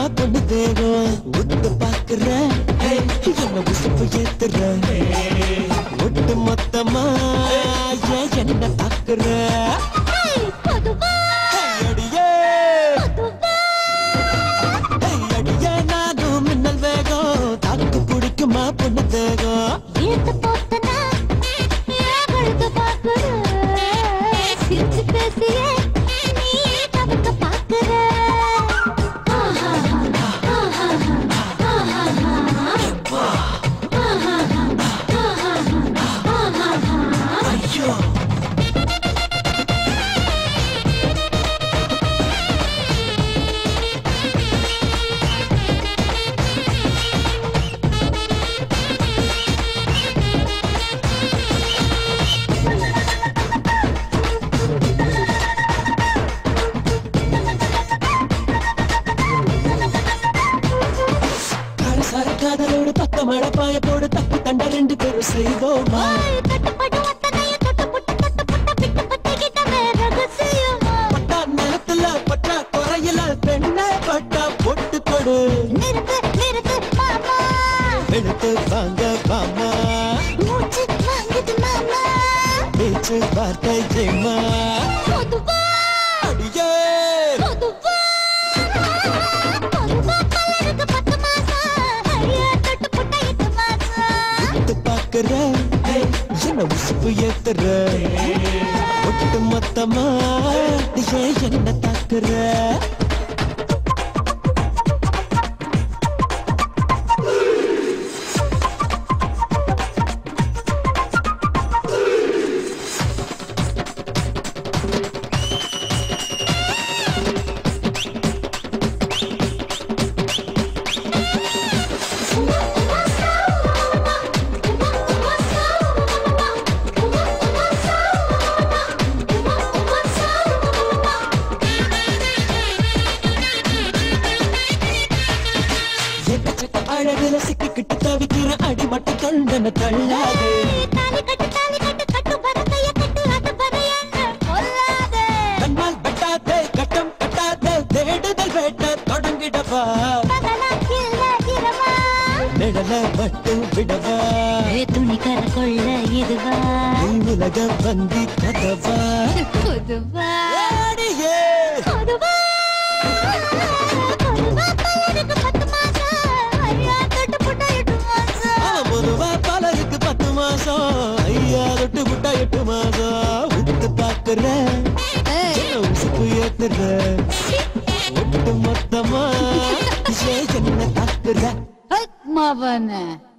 பொண்ணு தேகம் ஒட்டு பாக்குற என்ன உசுப்பு ஏத்துற ஒட்டு மொத்தமா ஏன் என்ன தாக்குற அடியே அடியே நானும் மின்னல் வேகம் தாக்கு பிடிக்குமா பொண்ணு தேகம் இழுத்து போட்டனா ஏன் கழுத்து பார்க்குற? சிரிச்சு பேசியே நீ தவிர்க்க பார்க்குற. ஐயோ காலசார காதலோடு பக்க மழை பாய போடு தப்பு தண்ட ரெண்டு பேரும் செய்வோமா ஓய், தட்டுப்பட்டு ஒத்தனைய தொட்டுப்புட்டு, தொட்டுப்புட்டு, பிட்டு பத்திக்கிட்டமே ரகசியமா. பட்டா நிலத்துல பட்டா குறையில பெண்ணை பட்டா பொட்டு கொடு நிறுத்து, நிறுத்து, மாமா. எடுத்து வாங்க வாமா மூச்சு வாங்குது, மாமா. பேச்சு வார்த்தை ஜெயமா பொதுவா, அடியே பொதுவா. பொதுவா பலருக்கு பத்து மாசம். ஐயா, தொட்டுப்புட்டு எட்டு மாசம். விட்டு பாக்குற என்ன உசுப்பு ஏத்துற ஒட்டு மொத்தமா ஏன் என்ன தாக்குற எக்கச்சக்க அழகுல சிக்கிக்கிட்டு தவிக்கிற அடிமட்ட தொண்டன தள்ளாது தாலி கட்டு தாலி கட்டு கட்டு பரத்தைய கட்டு அது பரையன்னு கொல்லாதே கண்ணால் கட்டாதே கட்டம் கட்டாதே தேடுதல் வேட்ட தொடங்கிடவா பகலா இல்ல இரவா நிழல மட்டும் விடவா ஏ துணி கர கொள்ள இதுவா நீ உலக வந்தி கதவா பொதுவா ஆடியே பொதுவா பொதுவா பலருக்கு பத்து மாசம் ஐயா தொட்டு புட்டா எட்டு மாசம் அவன் பொதுவா பலருக்கு பத்து மாசம் ஐயா தொட்டு விட்டா எட்டு மாசம் விட்டு பாக்குற என்ன உசுப்பு ஏத்துற ஒட்டு மொத்தமா ஏன் என்ன தாக்குற மவன